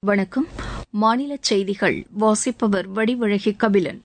வணக்கம் மாநில செய்திகள் வாசிப்பவர் வடிவழகி கபிலன்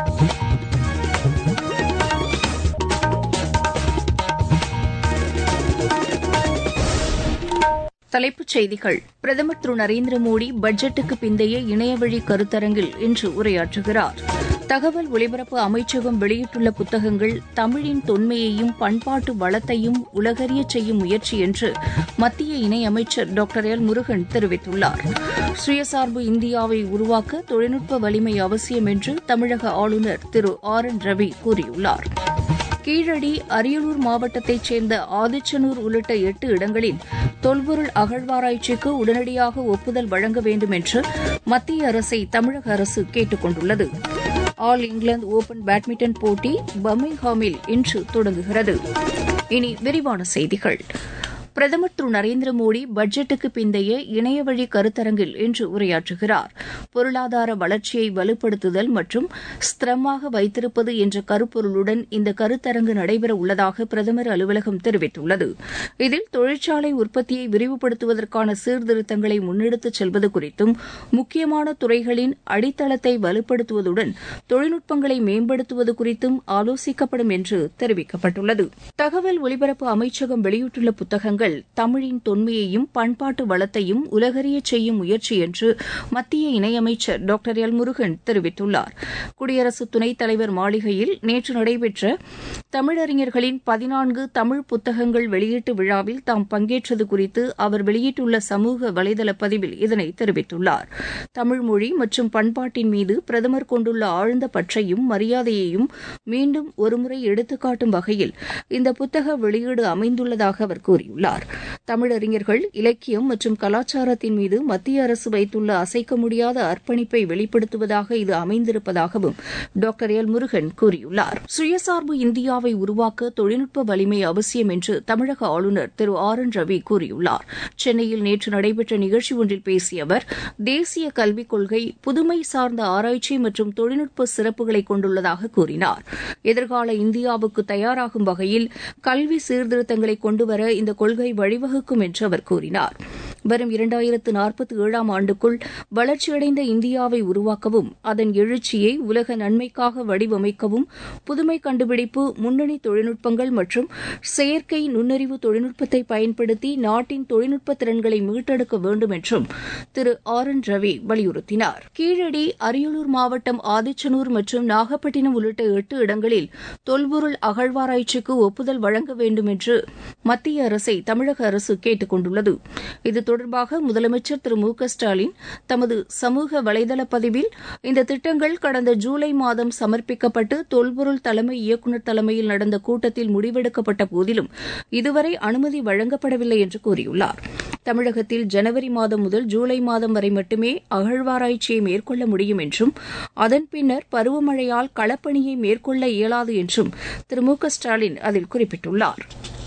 தலைப்புச் செய்திகள் பிரதமர் திரு நரேந்திர மோடி பட்ஜெட்டுக்கு பிந்தைய இணையவழி கருத்தரங்கில் இன்று உரையாற்றுகிறார் தகவல் ஒலிபரப்பு அமைச்சகம் வெளியிட்டுள்ள புத்தகங்கள் தமிழின் தொன்மையையும் பண்பாட்டு வளத்தையும் உலகறியச் செய்யும் முயற்சி என்று மத்திய இணையமைச்சர் டாக்டர் எல் முருகன் தெரிவித்துள்ளார் சுயசார்பு இந்தியாவை உருவாக்க தொழில்நுட்ப வலிமை அவசியம் என்று தமிழக ஆளுநர் திரு ஆர் என் ரவி கூறியுள்ளார் கீழடி அரியலூர் மாவட்டத்தைச் சேர்ந்த ஆதிச்சனூர் உள்ளிட்ட எட்டு இடங்களில் தொல்பொருள் அகழ்வாராய்ச்சிக்கு உடனடியாக ஒப்புதல் வழங்க வேண்டும் என்று மத்திய அரசை தமிழக அரசு கேட்டுக் கொண்டுள்ளது ஆல் இங்கிலாந்து ஓபன் பேட்மிண்டன் போட்டி பர்மிங்ஹாமில் இன்று தொடங்குகிறது இனி விரிவான செய்திகள் பிரதமர் திரு நரேந்திர மோடி பட்ஜெட்டுக்கு பிந்தைய இணையவழி கருத்தரங்கில் இன்று உரையாற்றுகிறார் பொருளாதார வளர்ச்சியை வலுப்படுத்துதல் மற்றும் ஸ்திரமாக வைத்திருப்பது என்ற கருப்பொருளுடன் இந்த கருத்தரங்கு நடைபெற உள்ளதாக பிரதமர் அலுவலகம் தெரிவித்துள்ளது இதில் தொழிற்சாலை உற்பத்தியை விரிவுபடுத்துவதற்கான சீர்திருத்தங்களை முன்னெடுத்துச் செல்வது குறித்தும் முக்கியமான துறைகளின் அடித்தளத்தை வலுப்படுத்துவதுடன் தொழில்நுட்பங்களை மேம்படுத்துவது குறித்தும் ஆலோசிக்கப்படும் என்று தெரிவிக்கப்பட்டுள்ளது தகவல் ஒலிபரப்பு அமைச்சகம் வெளியிட்டுள்ள புத்தகங்கள் தமிழின் தொன்மையையும் பண்பாட்டு வளத்தையும் உலகறியச் செய்யும் முயற்சி என்று மத்திய இணையமைச்சர் டாக்டர் எல் முருகன் தெரிவித்துள்ளார் குடியரசு துணைத் தலைவர் மாளிகையில் நேற்று நடைபெற்ற தமிழறிஞர்களின் பதினான்கு தமிழ் புத்தகங்கள் வெளியீட்டு விழாவில் தாம் பங்கேற்றது குறித்து அவர் வெளியிட்டுள்ள சமூக வலைதள பதிவில் இதனை தெரிவித்துள்ளார் தமிழ் மொழி மற்றும் பண்பாட்டின் மீது பிரதமர் கொண்டுள்ள ஆழ்ந்த பற்றையும் மரியாதையையும் மீண்டும் ஒருமுறை எடுத்துக்காட்டும் வகையில் இந்த புத்தக வெளியீடு அமைந்துள்ளதாக அவர் கூறியுள்ளார் தமிழறிஞர்கள் இலக்கியம் மற்றும் கலாச்சாரத்தின் மீது மத்திய அரசு வைத்துள்ள அசைக்க முடியாத அர்ப்பணிப்பை வெளிப்படுத்துவதாக இது அமைந்திருப்பதாகவும் டாக்டர் எல் முருகன் கூறியுள்ளார் சுயசார்பு இந்தியாவை உருவாக்க தொழில்நுட்ப வலிமை அவசியம் என்று தமிழக ஆளுநர் திரு ஆர் என் ரவி கூறியுள்ளார் சென்னையில் நேற்று நடைபெற்ற நிகழ்ச்சி ஒன்றில் பேசிய அவர் தேசிய கல்விக் கொள்கை புதுமை சார்ந்த ஆராய்ச்சி மற்றும் தொழில்நுட்ப சிறப்புகளை கொண்டுள்ளதாக கூறினார் எதிர்கால இந்தியாவுக்கு தயாராகும் வகையில் கல்வி சீர்திருத்தங்களை கொண்டுவர இந்த கொள்கை வழிவகுக்கும் என்று அவர் கூறினார் வரும் இரண்டாயிரத்து நாற்பத்தி ஏழாம் ஆண்டுக்குள் வளர்ச்சியடைந்த இந்தியாவை உருவாக்கவும் அதன் எழுச்சியை உலக நன்மைக்காக வடிவமைக்கவும் புதுமை கண்டுபிடிப்பு முன்னணி தொழில்நுட்பங்கள் மற்றும் செயற்கை நுண்ணறிவு தொழில்நுட்பத்தை பயன்படுத்தி நாட்டின் தொழில்நுட்ப திறன்களை மீட்டெடுக்க வேண்டும் என்றும் திரு ஆர் என் ரவி வலியுறுத்தினார் கீழடி அரியலூர் மாவட்டம் ஆதிச்சனூர் மற்றும் நாகப்பட்டினம் உள்ளிட்ட எட்டு இடங்களில் தொல்பொருள் அகழ்வாராய்ச்சிக்கு ஒப்புதல் வழங்க வேண்டும் என்று மத்திய அரசை தமிழக அரசு கேட்டுக் கொண்டுள்ளது இது தொடர்பாக முதலமைச்சர் திரு மு க ஸ்டாலின் தமது சமூக வலைதள பதிவில் இந்த திட்டங்கள் கடந்த ஜூலை மாதம் சமர்ப்பிக்கப்பட்டு தொல்பொருள் தலைமை இயக்குநர் தலைமையில் நடந்த கூட்டத்தில் முடிவெடுக்கப்பட்ட போதிலும் இதுவரை அனுமதி வழங்கப்படவில்லை என்று கூறியுள்ளார் தமிழகத்தில் ஜனவரி மாதம் முதல் ஜூலை மாதம் வரை மட்டுமே அகழ்வாராய்ச்சியை மேற்கொள்ள முடியும் என்றும் அதன் பின்னர் பருவமழையால் களப்பணியை மேற்கொள்ள இயலாது என்றும் திரு மு க ஸ்டாலின் அதில் குறிப்பிட்டுள்ளார்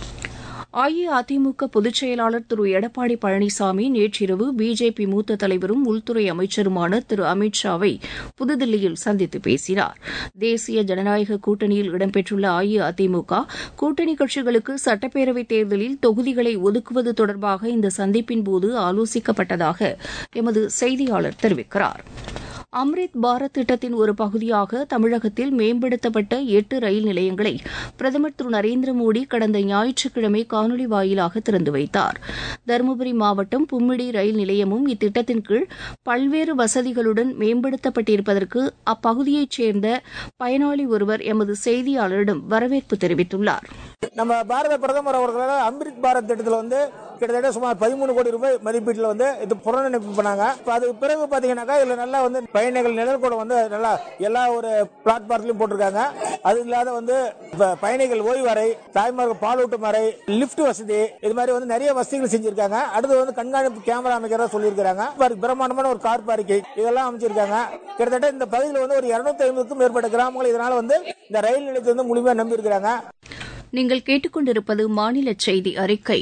அஇஅதிமுக பொதுச் செயலாளர் திரு எடப்பாடி பழனிசாமி நேற்றிரவு பிஜேபி மூத்த தலைவரும் உள்துறை அமைச்சருமான திரு அமித் ஷாவை புதுதில்லியில் சந்தித்து பேசினார் தேசிய ஜனநாயக கூட்டணியில் இடம்பெற்றுள்ள அஇஅதிமுக கூட்டணி கட்சிகளுக்கு சட்டப்பேரவைத் தேர்தலில் தொகுதிகளை ஒதுக்குவது தொடர்பாக இந்த சந்திப்பின்போது ஆலோசிக்கப்பட்டதாக எமது செய்தியாளர் தெரிவிக்கிறார் அம்ரித் பாரத் திட்டத்தின் ஒரு பகுதியாக தமிழகத்தில் மேம்படுத்தப்பட்ட எட்டு ரயில் நிலையங்களை பிரதமர் திரு நரேந்திர மோடி கடந்த ஞாயிற்றுக்கிழமை காணொலி வாயிலாக திறந்து வைத்தார் தருமபுரி மாவட்டம் பும்மிடி ரயில் நிலையமும் இத்திட்டத்தின் கீழ் பல்வேறு வசதிகளுடன் மேம்படுத்தப்பட்டிருப்பதற்கு அப்பகுதியைச் சேர்ந்த பயனாளி ஒருவர் எமது செய்தியாளரிடம் வரவேற்பு தெரிவித்துள்ளார் நம்ம பாரத பிரதமர் அவர்களால் அம்ரித் பாரத் திட்டத்தில் வந்து கிட்டத்தட்ட சுமார் பதிமூணு கோடி ரூபாய் மதிப்பீட்டில் வந்து இது புறநினைப்பு பண்ணாங்க இப்போ அதுக்கு பிறகு பார்த்தீங்கன்னாக்கா இதில் நல்லா வந்து பயணிகள் நிழற்கூடம் வந்து நல்லா எல்லா ஒரு பிளாட்பாரத்திலையும் போட்டிருக்காங்க அது இல்லாத வந்து இப்போ பயணிகள் ஓய்வறை தாய்மார்கள் பாலூட்டும் அறை லிஃப்ட் வசதி இது மாதிரி வந்து நிறைய வசதிகள் செஞ்சிருக்காங்க அடுத்து வந்து கண்காணிப்பு கேமரா அமைக்கிறதா சொல்லியிருக்காங்க பாரு, பிரம்மாண்டமான ஒரு கார் பார்க்கை இதெல்லாம் அமைச்சிருக்காங்க கிட்டத்தட்ட இந்த பகுதியில் வந்து ஒரு இருநூத்தி ஐம்பதுக்கும் மேற்பட்ட கிராமங்கள் இதனால வந்து இந்த ரயில் நிலையத்தை வந்து முழுமையாக நம்பி இருக்கிறாங்க நீங்கள் கேட்டுக்கொண்டிருப்பது மாநில செய்தி அறிக்கை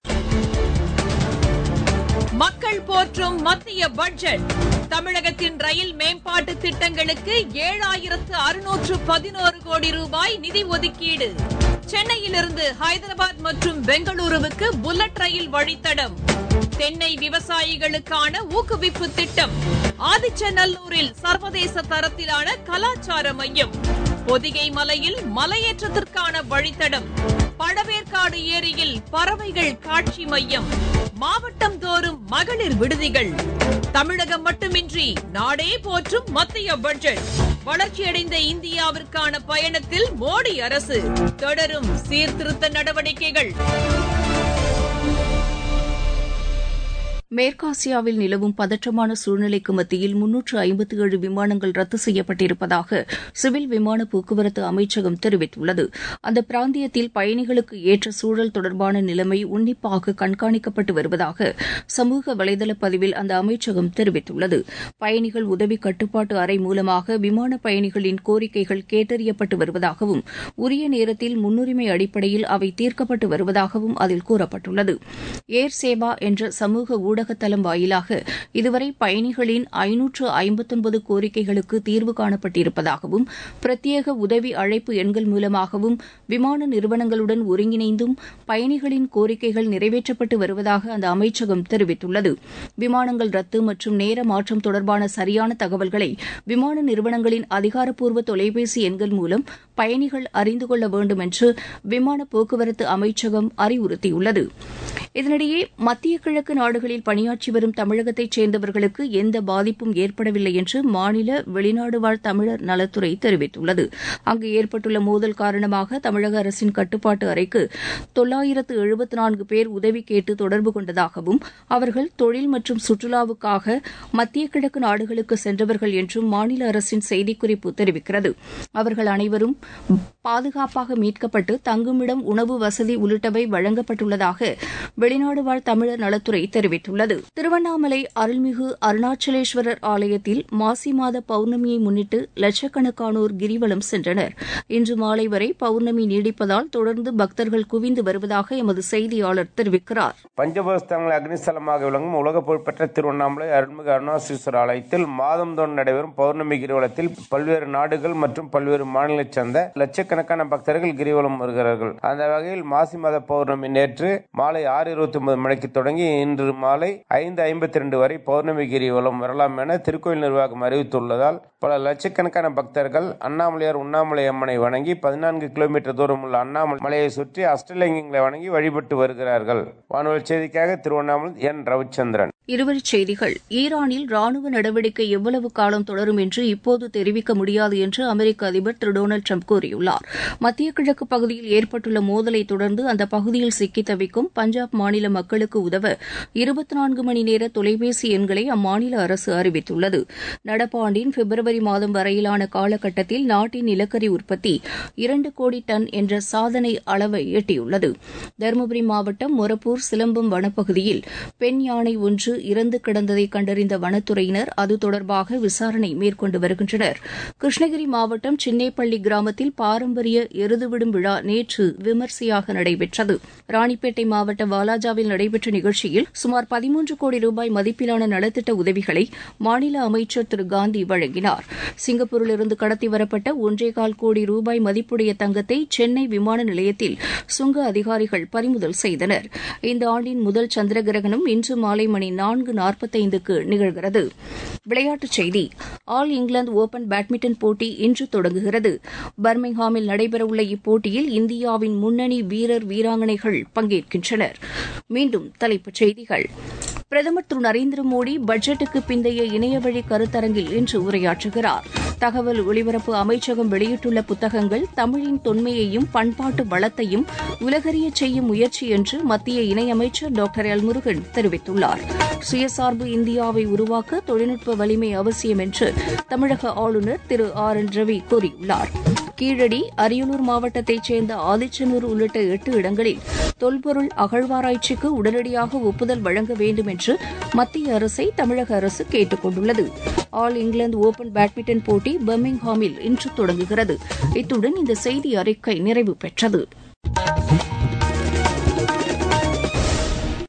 மக்கள் போற்றும் மத்திய பட்ஜெட் தமிழகத்தின் ரயில் மேம்பாட்டு திட்டங்களுக்கு ஏழாயிரத்து அறுநூற்று பதினோரு கோடி ரூபாய் நிதி ஒதுக்கீடு சென்னையிலிருந்து ஹைதராபாத் மற்றும் பெங்களூருவுக்கு புல்லட் ரயில் வழித்தடம் தென்னை விவசாயிகளுக்கான ஊக்குவிப்பு திட்டம் ஆதிச்சநல்லூரில் சர்வதேச தரத்திலான கலாச்சார மையம் பொதிகை மலையில் மலையேற்றத்திற்கான வழித்தடம் பழவேற்காடு ஏரியில் பறவைகள் காட்சி மையம் மாவட்டம் தோறும் மகளிர் விடுதிகள் தமிழகம் மட்டுமின்றி நாடே போற்றும் மத்திய பட்ஜெட் வளர்ச்சியடைந்த இந்தியாவிற்கான பயணத்தில் மோடி அரசு தொடரும் சீர்திருத்த நடவடிக்கைகள் மேற்காசியாவில் நிலவும் பதற்றமான சூழ்நிலைக்கு மத்தியில் முன்னூற்று ஐம்பத்தி ஏழு விமானங்கள் ரத்து செய்யப்பட்டிருப்பதாக சிவில் விமான போக்குவரத்து அமைச்சகம் தெரிவித்துள்ளது அந்த பிராந்தியத்தில் பயணிகளுக்கு ஏற்ற சூழல் தொடர்பான நிலைமை உன்னிப்பாக கண்காணிக்கப்பட்டு வருவதாக சமூக வலைதள பதிவில் அந்த அமைச்சகம் தெரிவித்துள்ளது பயணிகள் உதவி கட்டுப்பாட்டு அறை மூலமாக விமான பயணிகளின் கோரிக்கைகள் கேட்டறியப்பட்டு வருவதாகவும் உரிய நேரத்தில் முன்னுரிமை அடிப்படையில் அவை தீர்க்கப்பட்டு வருவதாகவும் அதில் கூறப்பட்டுள்ளது ஏர் சேவா என்ற சமூக ஊடகத்தளம் வாயிலாக இதுவரை பயணிகளின் ஐநூற்று ஐம்பத்தொன்பது கோரிக்கைகளுக்கு தீர்வு காணப்பட்டிருப்பதாகவும் பிரத்யேக உதவி அழைப்பு எண்கள் மூலமாகவும் விமான நிறுவனங்களுடன் ஒருங்கிணைந்தும் பயணிகளின் கோரிக்கைகள் நிறைவேற்றப்பட்டு வருவதாக அந்த அமைச்சகம் தெரிவித்துள்ளது விமானங்கள் ரத்து மற்றும் நேர மாற்றம் தொடர்பான சரியான தகவல்களை விமான நிறுவனங்களின் அதிகாரப்பூர்வ தொலைபேசி எண்கள் மூலம் பயணிகள் அறிந்து கொள்ள வேண்டும் என்று விமான போக்குவரத்து அமைச்சகம் அறிவுறுத்தியுள்ளது இதனிடையே மத்திய கிழக்கு நாடுகளில் பணியாற்றி வரும் தமிழகத்தைச் சேர்ந்தவர்களுக்கு எந்த பாதிப்பும் ஏற்படவில்லை என்று மாநில வெளிநாடு வாழ் தமிழர் நலத்துறை தெரிவித்துள்ளது அங்கு ஏற்பட்டுள்ள மோதல் காரணமாக தமிழக அரசின் கட்டுப்பாட்டு அறைக்கு தொள்ளாயிரத்து எழுபத்து நான்கு பேர் உதவி கேட்டு தொடர்பு கொண்டதாகவும் அவர்கள் தொழில் மற்றும் சுற்றுலாவுக்காக மத்திய கிழக்கு நாடுகளுக்கு சென்றவர்கள் என்றும் மாநில அரசின் செய்திக்குறிப்பு தெரிவிக்கிறது அவர்கள் அனைவரும் பாதுகாப்பாக மீட்கப்பட்டு தங்குமிடம் உணவு வசதி உள்ளிட்டவை வழங்கப்பட்டுள்ளதாக வெளிநாடு வாழ் தமிழர் நலத்துறை தெரிவித்துள்ளது திருவண்ணாமலை அருள்மிகு அருணாச்சலேஸ்வரர் ஆலயத்தில் மாசி மாத பௌர்ணமியை முன்னிட்டு லட்சக்கணக்கானோர் கிரிவலம் சென்றனர் இன்று மாலை வரை பௌர்ணமி நீடிப்பதால் தொடர்ந்து பக்தர்கள் குவிந்து வருவதாக எமது செய்தியாளர் தெரிவிக்கிறார் பஞ்சபஸ்தங்கள் அக்னிஸ்தலமாக விளங்கும் உலக புகழ்பெற்ற திருவண்ணாமலை அருள்மிகு அருணாசீஸ்வரர் ஆலயத்தில் மாதந்தோறும் நடைபெறும் பௌர்ணமி கிரிவலத்தில் பல்வேறு நாடுகள் மற்றும் பல்வேறு மாநிலத்தைச் சேர்ந்த லட்சக்கணக்கான பக்தர்கள் கிரிவலம் வருகிறார்கள் அந்த வகையில் மாசி மாத பௌர்ணமி நேற்று மாலை ஆறு இருபத்தி ஒன்பது மணிக்கு தொடங்கி இன்று மாலை ஐந்து ஐம்பத்தி ரெண்டு வரை பௌர்ணமி கிரிவலம் வரலாம் என திருக்கோயில் நிர்வாகம் அறிவித்துள்ளதால் பல லட்சக்கணக்கான பக்தர்கள் அண்ணாமலையார் உண்ணாமலை அம்மனை வணங்கி பதினான்கு கிலோமீட்டர் தூரம் உள்ள அண்ணாமலை மலையை சுற்றி அஷ்டலிங்கங்களை வணங்கி வழிபட்டு வருகிறார்கள் வானொலி செய்திக்காக திருவண்ணாமலை என் ரவிச்சந்திரன் இருவரிச் செய்திகள் ஈரானில் ராணுவ நடவடிக்கை எவ்வளவு காலம் தொடரும் என்று இப்போது தெரிவிக்க முடியாது என்று அமெரிக்க அதிபர் திரு டொனால்டு ட்ரம்ப் கூறியுள்ளார் மத்திய கிழக்கு பகுதியில் ஏற்பட்டுள்ள மோதலை தொடர்ந்து அந்த பகுதியில் சிக்கித் தவிக்கும் பஞ்சாப் மாநில மக்களுக்கு உதவ இருபத்தி நான்கு மணி நேர தொலைபேசி எண்களை அம்மாநில அரசு அறிவித்துள்ளது நடப்பாண்டின் பிப்ரவரி மாதம் வரையிலான காலகட்டத்தில் நாட்டின் நிலக்கரி உற்பத்தி இரண்டு கோடி டன் என்ற சாதனை அளவை எட்டியுள்ளது தருமபுரி மாவட்டம் மொரப்பூர் சிலம்பம் வனப்பகுதியில் பெண் யானை ஒன்று இறந்து கிடந்ததை கண்டறிந்த வனத்துறையினர் அது தொடர்பாக விசாரணை மேற்கொண்டு வருகின்றனர் கிருஷ்ணகிரி மாவட்டம் சின்னேப்பள்ளி கிராமத்தில் பாரம்பரிய எருதுவிடும் விழா நேற்று விமரிசையாக நடைபெற்றது ராணிப்பேட்டை மாவட்டம் வாலாஜாவில் நடைபெற்ற நிகழ்ச்சியில் சுமார் பதிமூன்று கோடி ரூபாய் மதிப்பிலான நலத்திட்ட உதவிகளை மாநில அமைச்சர் திரு காந்தி வழங்கினார் சிங்கப்பூரிலிருந்து கடத்தி வரப்பட்ட ஒன்றேகால் கோடி ரூபாய் மதிப்புடைய தங்கத்தை சென்னை விமான நிலையத்தில் சுங்க அதிகாரிகள் பறிமுதல் செய்தனர் இந்த ஆண்டின் முதல் சந்திர கிரகணம் இன்று மாலை மணி நான்கு நாற்பத்தைந்துக்கு நிகழ்கிறது விளையாட்டுச் செய்தி ஆல் இங்கிலாந்து ஓபன் பேட்மிண்டன் போட்டி இன்று தொடங்குகிறது பர்மிங்ஹாமில் நடைபெறவுள்ள இப்போட்டியில் இந்தியாவின் முன்னணி வீரர் வீராங்கனைகள் பங்கேற்கின்றனர் மீண்டும் தலைப்புச் செய்திகள் பிரதமர் திரு நரேந்திர மோடி பட்ஜெட்டுக்கு பிந்தைய இணையவழி கருத்தரங்கில் இன்று உரையாற்றுகிறார் தகவல் ஒலிபரப்பு அமைச்சகம் வெளியிட்டுள்ள புத்தகங்கள் தமிழின் தொன்மையையும் பண்பாட்டு வளத்தையும் உலகறியச் செய்யும் முயற்சி என்று மத்திய இணையமைச்சர் டாக்டர் எல் முருகன் தெரிவித்துள்ளார் சுயசார்பு இந்தியாவை உருவாக்க தொழில்நுட்ப வலிமை அவசியம் என்று தமிழக ஆளுநர் திரு ஆர் என் ரவி கூறியுள்ளார் கீழடி அரியலூர் மாவட்டத்தைச் சேர்ந்த ஆதிச்சனூர் உள்ளிட்ட எட்டு இடங்களில் தொல்பொருள் அகழ்வாராய்ச்சிக்கு உடனடியாக ஒப்புதல் வழங்க வேண்டும் என்று மத்திய அரசை தமிழக அரசு கேட்டுக் கொண்டுள்ளது ஆல் இங்கிலாந்து ஓபன் பேட்மிண்டன் போட்டி பர்மிங்ஹாமில் இன்று தொடங்குகிறது இத்துடன் இந்த செய்தி அறிக்கை நிறைவு பெற்றது